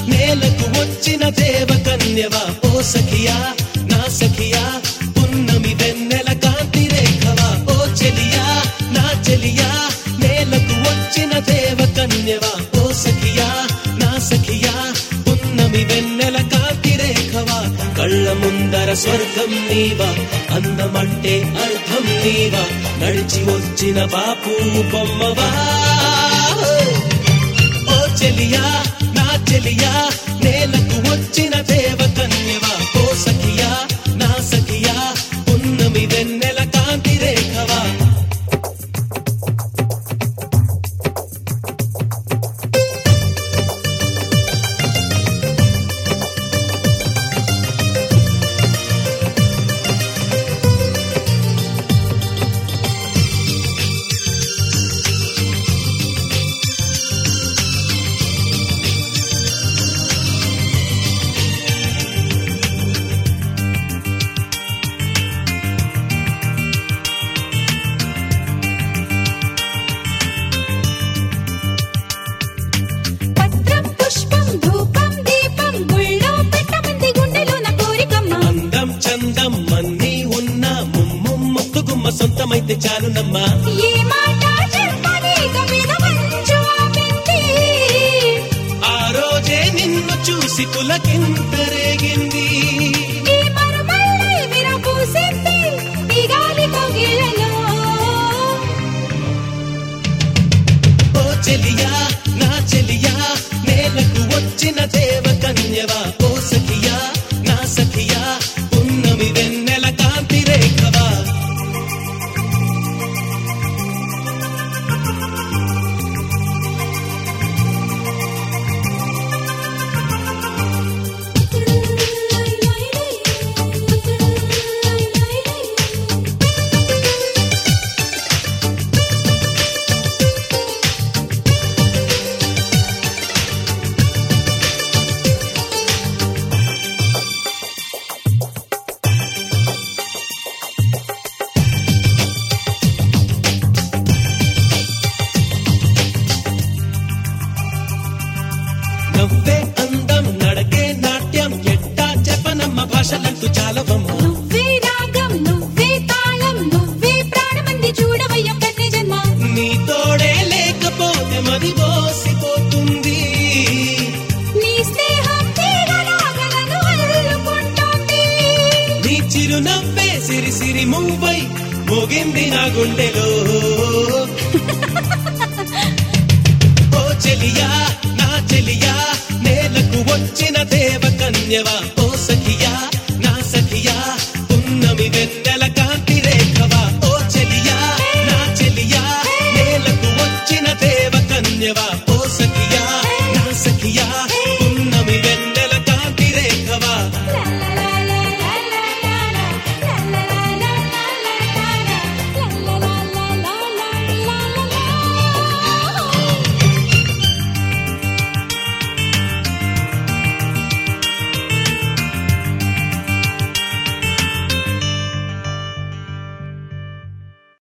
నేలకు వచ్చిన దేవ కన్యవా ఓ సఖియా నా సఖియా పున్నమి వెన్నెల కాంతి రేఖవా ఓ చెలియా నా చెలియా నేలకు వచ్చిన దేవ కన్యవా ఓ సఖియా నా సఖియా పున్నమి వెన్నెల కాంతి రేఖవా కళ్ళ ముందర స్వర్గం నీవా అందమంటే అర్థం నీవా నడిచి వచ్చిన బాపు బొమ్మవా ఓ చెలియా నా చెలియా నేలకు వచ్చిన దేవ కన్యవా ఓ సఖియా నా సఖియా పున్నమి వెన్నెల కాంతి రేఖవా పత్రం పుష్పం ధూపం దీపం గుళ్ళో పెట్టమంది గుండెలోన కోరికమ్మ అందం చందం అన్నీ ఉన్న ముమ్ము ముక్కు గుమ్మ సొంతమైతే చాలునమ్మా ఏ మాట చెప్పని కవిద మంచు ఆపింది ఆ రోజే నిన్ను చూసి పులకింతరేగింది ఈ మరుమల్లై విరబూసింది ఈ గాలి కోగిలలో ఓ చెలియా నా చెలియా నేలకు వచ్చిన దేవ కన్యవా ఓ సఖియా నా సఖియా పున్నమి వెన్నెల కాంతి రేఖవా నవ్వే అందం నడకే నాట్యం ఎట్టా చెప్పనమ్మ భాషలంటూ చాలవమ్మ నువ్వే రాగం నువ్వే తాళం నువ్వే ప్రాణమంది చూడవయ్య కన్నె జన్మ నీ తోడే లేకపోతే మది మోసిపోతుంది నీ స్నేహం తీగలాగలను అల్లుకుంటోంది నీ చిరునవ్వే సిరి సిరి మువ్వై మోగింది నా గుండెలో ఓ చెలియా నా చెలియా నేలకు వచ్చిన దేవ కన్యవా